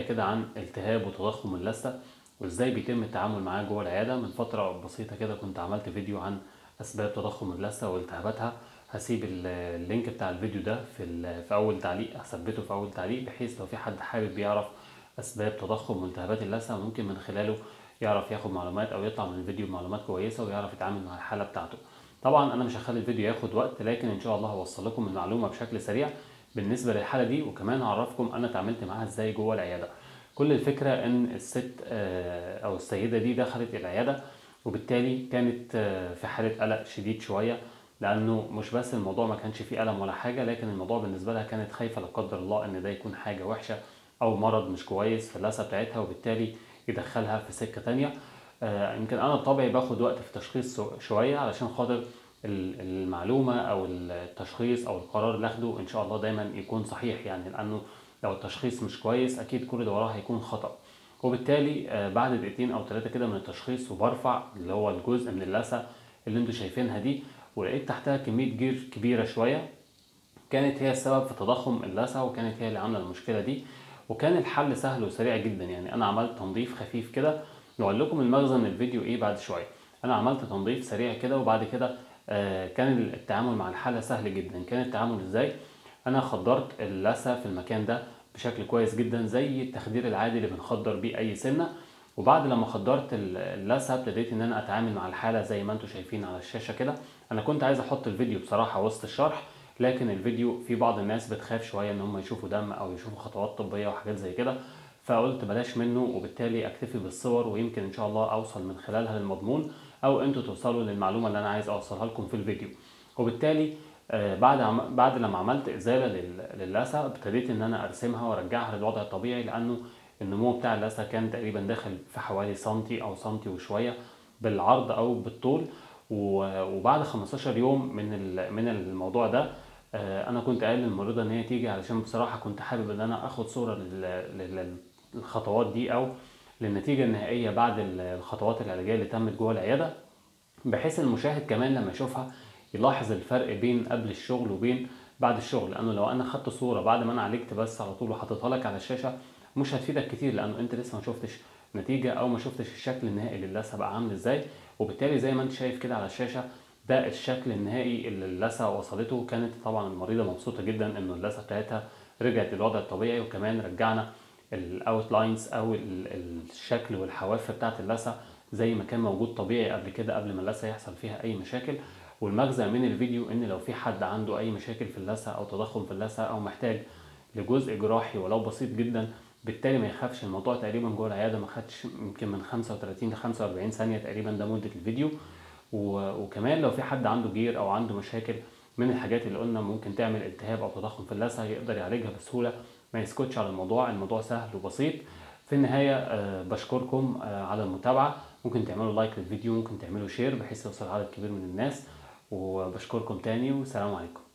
سريع كده عن التهاب وتضخم اللثة وازاي بيتم التعامل معاه جوه العيادة من فترة بسيطة كده كنت عملت فيديو عن أسباب تضخم اللثة والتهاباتها هسيب ال- اللينك بتاع الفيديو ده في, ال- في أول تعليق هثبته في أول تعليق بحيث لو في حد حابب يعرف أسباب تضخم والتهابات اللثة ممكن من خلاله يعرف ياخد معلومات أو يطلع من الفيديو بمعلومات كويسة ويعرف يتعامل مع الحالة بتاعته طبعا أنا مش هخلي الفيديو ياخد وقت لكن إن شاء الله هوصل لكم المعلومة بشكل سريع بالنسبة للحالة دي وكمان هعرفكم أنا اتعاملت معاها إزاي جوه العيادة كل الفكرة إن الست آه، أو السيدة دي دخلت العيادة وبالتالي كانت آه، في حالة قلق شديد شوية لأنه مش بس الموضوع ما كانش فيه ألم ولا حاجة لكن الموضوع بالنسبة لها كانت خايفة لا قدر الله إن ده يكون حاجة وحشة أو مرض مش كويس في اللثة بتاعتها وبالتالي يدخلها في سكة تانية آه، يمكن أنا بطبعي باخد وقت في التشخيص سو- شوية علشان خاطر ال- المعلومة أو التشخيص أو القرار اللي أخده إن شاء الله دايما يكون صحيح يعني لأنه لو التشخيص مش كويس أكيد كل اللي وراه هيكون خطأ وبالتالي آه، بعد دقيقتين أو ثلاثة كده من التشخيص وبرفع اللي هو الجزء من اللثة اللي انتوا شايفينها دي ولقيت تحتها كمية جير كبيرة شوية كانت هي السبب في تضخم اللثة وكانت هي اللي عاملة المشكلة دي وكان الحل سهل وسريع جدا يعني أنا عملت تنظيف خفيف كده وأقول لكم المغزى من الفيديو إيه بعد شوية أنا عملت تنظيف سريع كده وبعد كده آه، كان التعامل مع الحالة سهل جدا كان التعامل إزاي أنا خدرت اللثة في المكان ده بشكل كويس جدا زي التخدير العادي اللي بنخدر بيه أي سنة وبعد لما خدرت ال- اللثة ابتديت ان انا اتعامل مع الحالة زي ما انتم شايفين على الشاشة كده انا كنت عايز احط الفيديو بصراحة وسط الشرح لكن الفيديو في بعض الناس بتخاف شوية ان هم يشوفوا دم او يشوفوا خطوات طبية وحاجات زي كده فقلت بلاش منه وبالتالي اكتفي بالصور ويمكن ان شاء الله اوصل من خلالها للمضمون او انتوا توصلوا للمعلومة اللي انا عايز اوصلها لكم في الفيديو وبالتالي آه، بعد عم... بعد لما عملت ازاله لل... للثه ابتديت ان انا ارسمها وارجعها للوضع الطبيعي لانه النمو بتاع اللثه كان تقريبا داخل في حوالي سنتي او سنتي وشويه بالعرض او بالطول و- وبعد 15 يوم من ال- من الموضوع ده آه، انا كنت قايل للممرضه ان هي تيجي علشان بصراحه كنت حابب ان انا اخد صوره لل- لل- للخطوات دي او للنتيجه النهائيه بعد ال- الخطوات العلاجيه اللي تمت جوه العياده بحيث المشاهد كمان لما يشوفها يلاحظ الفرق بين قبل الشغل وبين بعد الشغل لانه لو انا خدت صوره بعد ما انا عالجت بس على طول وحطيتها لك على الشاشه مش هتفيدك كتير لانه انت لسه ما شفتش نتيجه او ما شفتش الشكل النهائي للثه بقى عامل ازاي وبالتالي زي ما انت شايف كده على الشاشه ده الشكل النهائي اللي اللثه وصلته كانت طبعا المريضه مبسوطه جدا انه اللثه بتاعتها رجعت للوضع الطبيعي وكمان رجعنا الاوتلاينز او ال- الشكل والحواف بتاعت اللثه زي ما كان موجود طبيعي قبل كده قبل ما اللثه يحصل فيها اي مشاكل والمغزى من الفيديو ان لو في حد عنده اي مشاكل في اللثه او تضخم في اللثه او محتاج لجزء جراحي ولو بسيط جدا بالتالي ما يخافش الموضوع تقريبا جوه العياده ما خدش يمكن من 35 ل 45 ثانيه تقريبا ده مده الفيديو و- وكمان لو في حد عنده جير او عنده مشاكل من الحاجات اللي قلنا ممكن تعمل التهاب او تضخم في اللثه يقدر يعالجها بسهوله ما يسكتش على الموضوع الموضوع سهل وبسيط في النهايه آه، بشكركم آه، على المتابعه ممكن تعملوا لايك للفيديو ممكن تعملوا شير بحيث يوصل عدد كبير من الناس وبشكركم تاني والسلام عليكم